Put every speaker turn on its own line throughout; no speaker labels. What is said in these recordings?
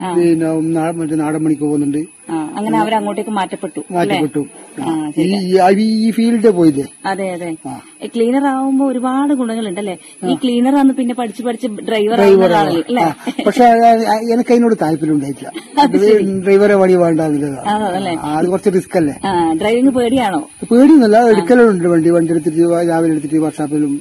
പിന്നെ നാ- മറ്റേ നാടൻ പണിക്ക് പോകുന്നുണ്ട്
ആ അങ്ങനെ അവർ അങ്ങോട്ടേക്ക് മാറ്റപ്പെട്ടു അല്ലേ
മാറ്റപ്പെട്ടു
ആ
ഈ ഈ- ഈ ഫീൽഡിൽ പോയില്ലേ
അതെ അതെ ക്ലീനർ ആവുമ്പോ ഒരുപാട് ഗുണങ്ങളുണ്ടല്ലേ ഈ ക്ലീനർ ആണ് പിന്നെ പഠിച്ച് പഠിച്ച് ഡ്രൈവർ ആവുന്നതാണല്ലേ അല്ലേ
പക്ഷെ എനിക്ക് അതിനോട് താല്പര്യം ഉണ്ടായിട്ടില്ല ഡ്രൈവറെ പണി വേണ്ടാന്നില്ലതാണ്
അതല്ലേ
അത് കുറച്ച് റിസ്ക് അല്ലേ
ആ ഡ്രൈവിംഗ് പേടിയാണോ
പേടിയൊന്നുമല്ല എടുക്കലുണ്ട് വണ്ടി വണ്ടി എടുത്തിട്ട് രാവിലെ എടുത്തിട്ട് വർക്ക്ഷോപ്പിലും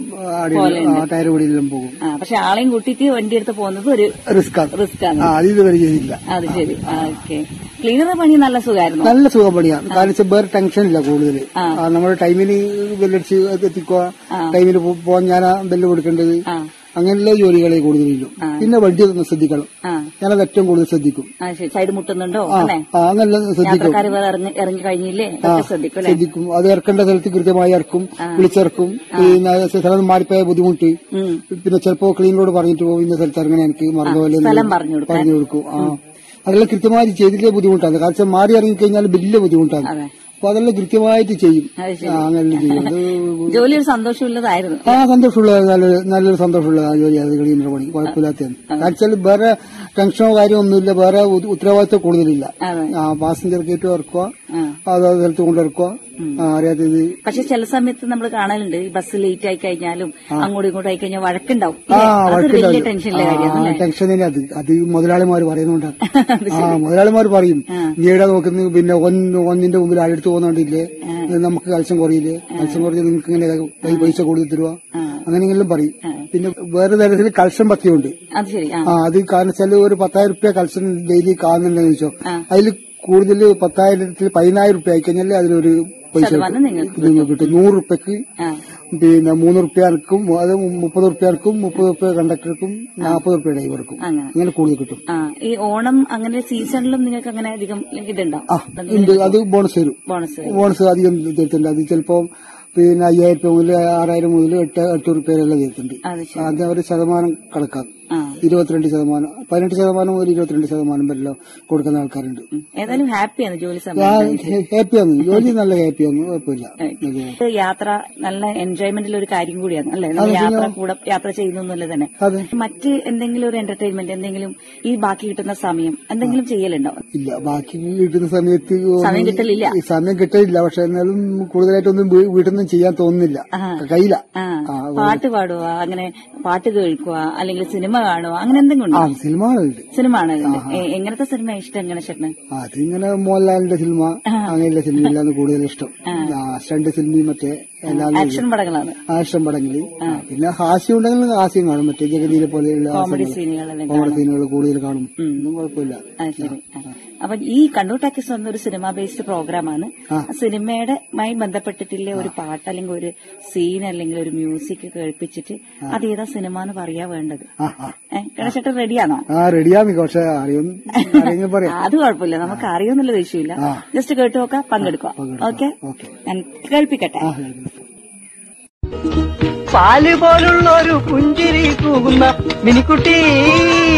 ടയർ പൊടിയിലും പോകും
ആ പക്ഷെ ആളെയും കൂട്ടിയിട്ട് വണ്ടി എടുത്ത് പോകുന്നത് ഒരു
റിസ്ക് ആണ്
റിസ്ക് ആണ്
ആ അത് ഇതുവരെ ചെയ്തില്ല
അത് ശരി ഓക്കെ ക്ലീനറുടെ പണി നല്ല സുഖമായിരുന്നു
നല്ല സുഖം പണിയാണ് കാരണം വെച്ചാൽ വേറെ ടെൻഷൻ ഇല്ല കൂടുതൽ നമ്മുടെ ടൈമിന് ബെല്ലടിച്ച് എത്തിക്കുക ടൈമിന് പോ- പോകാൻ ഞാൻ ബെല്ല് കൊടുക്കേണ്ടത്
ആ
അങ്ങനെയുള്ള ജോലികളെ കൂടുതലും പിന്നെ വണ്ടി ഒന്ന് ശ്രദ്ധിക്കണം
ആ
ഞാനത് ഏറ്റവും കൂടുതൽ ശ്രദ്ധിക്കും
ആ ശരി സൈഡ് മുട്ടുന്നുണ്ടോ അല്ലേ
ആ അങ്ങനെ ശ്രദ്ധിക്കും
യാത്രക്കാർ വേറെ ഇറങ്ങി ഇറങ്ങി കഴിഞ്ഞില്ലേ ഒക്കെ ശ്രദ്ധിക്കും അല്ലേ
ശ്രദ്ധിക്കും അത് ഇറക്കേണ്ട സ്ഥലത്ത് കൃത്യമായി ഇറക്കും വിളിച്ചിറക്കും പിന്നെ സ്ഥലം മാറിപ്പോയ ബുദ്ധിമുട്ട്
ഉം.
പിന്നെ ചിലപ്പോ ക്ലീനറോട് പറഞ്ഞിട്ട് പോകും ഇന്ന സ്ഥലത്ത് ഇറങ്ങണേ എനിക്ക് മറന്നുപോലെ
സ്ഥലം പറഞ്ഞു കൊടുക്കാൻ
പറഞ്ഞു കൊടുക്കും ആ അതെല്ലാം കൃത്യമായി ചെയ്തില്ലേ ബുദ്ധിമുട്ടാണ് കാരണം വെച്ചാൽ മാറി ഇറങ്ങിക്കഴിഞ്ഞാൽ വലിയ ബുദ്ധിമുട്ടാണ്
അതെ
അപ്പൊ അതെല്ലാം കൃത്യമായിട്ട് ചെയ്യും
അത് ശരി
ആ, അങ്ങനെ ചെയ്യും അത്
ജോലി ഒരു സന്തോഷമുള്ളതായിരുന്നു
ആ സന്തോഷമുള്ള നല്ലൊരു നല്ലൊരു സന്തോഷമുള്ള ആ ജോലി അത് ക്ലീനർ പണി കുഴപ്പമില്ലാത്തതാണ് കാരണം വെച്ചാൽ വേറെ ടെൻഷനോ കാര്യമോ ഒന്നുമില്ല വേറെ ഉ- ഉത്തരവാദിത്വം കൂടുതലില്ല
അതെ
ആ പാസഞ്ചർ കയറ്റി ഇറക്കുക
ആ.
അത് ആ സ്ഥലത്ത് കൊണ്ടിറക്കുക ആ, അറിയാത്തത്
പക്ഷെ ചില സമയത്ത് നമ്മൾ കാണലുണ്ട് ഈ ബസ് ലേറ്റ് ആയി കഴിഞ്ഞാലും അങ്ങോട്ടും ഇങ്ങോട്ടും ആയി കഴിഞ്ഞാൽ വഴക്കുണ്ടാവും
ആ
ഇല്ലേ? അതൊരു വലിയ
വഴക്കുണ്ടാവും.
ടെൻഷനിലെ
ആ,
കാര്യമാണ് അല്ലേ
ടെൻഷൻ തന്നെ അത് അത് മുതലാളിമാർ പറയുന്നുണ്ടാണ് ആ മുതലാളിമാർ പറയും നീ എവിടെ നോക്കുന്നു പിന്നെ ഒന്ന് ഒന്നിന്റെ മുമ്പിൽ ആരെടുത്ത് പോകുന്നുണ്ടില്ലേ നമുക്ക് കൽസ്യം കുറയില്ലേ കൽസ്യം കുറച്ച് നിങ്ങൾക്ക് ഇങ്ങനെ കൈ പൈസ കൂടുതൽ തരുക അങ്ങനെയെങ്കിലും പറയും പിന്നെ വേറെ തരത്തിൽ കൽസ്യം പത്തിയുണ്ട്
അത് ശരി ആ
ആ അത് കാരണം വെച്ചാൽ ഒരു പത്തായിരം റുപ്യ കൽസ്യം ഡെയിലി കാണുന്നുണ്ടെന്ന് വെച്ചോ അതിൽ കൂടുതൽ പത്തായിരത്തിൽ പതിനായിരം റുപ്യ ആയിക്കഴിഞ്ഞാൽ അതിലൊരു പൈസ
ശതമാനം നിങ്ങൾക്ക്
കിട്ടും. നിങ്ങൾക്ക് കിട്ടും നൂറ് റുപ്യക്ക്
ആ
പിന്നെ മൂന്ന് റുപ്യർക്കും അത് മുപ്പത് റുപ്യർക്കും മുപ്പത് റുപ്യ കണ്ടക്ടർക്കും നാൽപ്പത് റുപ്യ ഡ്രൈവർക്കും
അങ്ങനെ
അങ്ങനെ കൂടുതൽ കിട്ടും
ആ ഈ ഓണം അങ്ങനെ സീസണിലും നിങ്ങൾക്ക് അങ്ങനെ അധികം ഇതുണ്ടോ
ആ ഉണ്ട് അത് ബോണസ് തരും
ബോണസ്
ബോണസ് അധികം തരുത്തുണ്ട് അത് ചിലപ്പോ പിന്നെ അയ്യായിരം രൂപ മുതൽ ആറായിരം മുതൽ എട്ട് എട്ട് റുപ്യയിലെല്ലാം തരുത്തുണ്ട്
അത് ശരി
അത് അവർ ശതമാനം കണക്കാണ്
ആ
ഇരുപത്തിരണ്ട് ശതമാനം പതിനെട്ട് ശതമാനം മുതൽ ഇരുപത്തിരണ്ട് ശതമാനം വരെല്ലാം കൊടുക്കുന്ന ആൾക്കാരുണ്ട്
ഉം. ഏതായാലും ഹാപ്പിയാണ് ജോലി
ആ,
സമയം
ഹേ- ഹാപ്പിയാണ് ജോലി നല്ല ഹാപ്പിയാണ് കുഴപ്പമില്ല അതെ.
ഇത് യാത്ര നല്ല എൻജോയ്മെന്റിൽ ഒരു കാര്യം കൂടിയാണ് അല്ലെ നമ്മൾ യാത്ര കൂടെ യാത്ര ചെയ്യുന്നല്ലേ തന്നെ
അതെ
മറ്റ് എന്തെങ്കിലും ഒരു എന്റർടൈൻമെന്റ് എന്തെങ്കിലും ഈ ബാക്കി കിട്ടുന്ന സമയം എന്തെങ്കിലും ചെയ്യലുണ്ടോ
ഇല്ല ബാക്കി കിട്ടുന്ന സമയത്ത് ഒന്നും
സമയം കിട്ടലില്ല
ഈ സമയം കിട്ടില്ല പക്ഷെ എന്നാലും കൂടുതലായിട്ടൊന്നും വീ- വീട്ടിൽ നിന്നും ചെയ്യാൻ തോന്നുന്നില്ല കയ്യില
ആ പാട്ട് പാടുക അങ്ങനെ പാട്ട് കേൾക്കുക അല്ലെങ്കിൽ സിനിമ കാണുക അങ്ങനെ എന്തെങ്കിലും
ആ
ഉണ്ടോ
സിനിമകളുണ്ട്
സിനിമ കാണലുണ്ട് എ- എങ്ങനത്തെ സിനിമ ഇഷ്ടം എങ്ങനെ ചേട്ടന്
അതിങ്ങനെ മോഹൻലാലിന്റെ സിനിമ അങ്ങനെയുള്ള സിനിമയിലാണ് കൂടുതൽ ഇഷ്ടം ആ, സ്റ്റണ്ട് സിനിമയും മറ്റേ എല്ലാം
ആക്ഷൻ പടങ്ങളാണ്
ആക്ഷൻ പടങ്ങളിൽ പിന്നെ ഹാസ്യം ഉണ്ടെങ്കിൽ ഹാസ്യം കാണും മറ്റേ ജഗദീനെ പോലെയുള്ള
കോമഡി സീനുകളെല്ലാം
കോമഡി സീനുകൾ കൂടുതൽ കാണും ഒന്നും കുഴപ്പമില്ല
ആ, ശരി ആ. അപ്പൊ ഈ കണ്ണൂർ ടാക്കീസ് വന്ന ഒരു സിനിമ ബേസ്ഡ് പ്രോഗ്രാമാണ് സിനിമയുടെ മായി ബന്ധപ്പെട്ടിട്ടുള്ള ഒരു പാട്ട് അല്ലെങ്കിൽ ഒരു സീൻ അല്ലെങ്കിൽ ഒരു മ്യൂസിക് കേൾപ്പിച്ചിട്ട് അത് ഏതാ സിനിമ എന്ന് പറയാ വേണ്ടത്
ആ ആ
ഏഹ് ഗണേശേട്ടൻ റെഡിയാണോ
ആ റെഡിയാന്ന് പക്ഷെ അറിയൊന്നും അറിയെങ്കിൽ പറയാം
അത് കുഴപ്പമില്ല നമുക്ക് അറിയുന്നുള്ള വിഷയമില്ല ജസ്റ്റ് കേട്ടു നോക്കാം പങ്കെടുക്കാം ഓക്കെ
ഓക്കെ
ഞാൻ കേൾപ്പിക്കട്ടെ
ആ
പാല് പോലുള്ള ഒരു പുഞ്ചിരി തൂകുന്ന മിനിക്കുട്ടി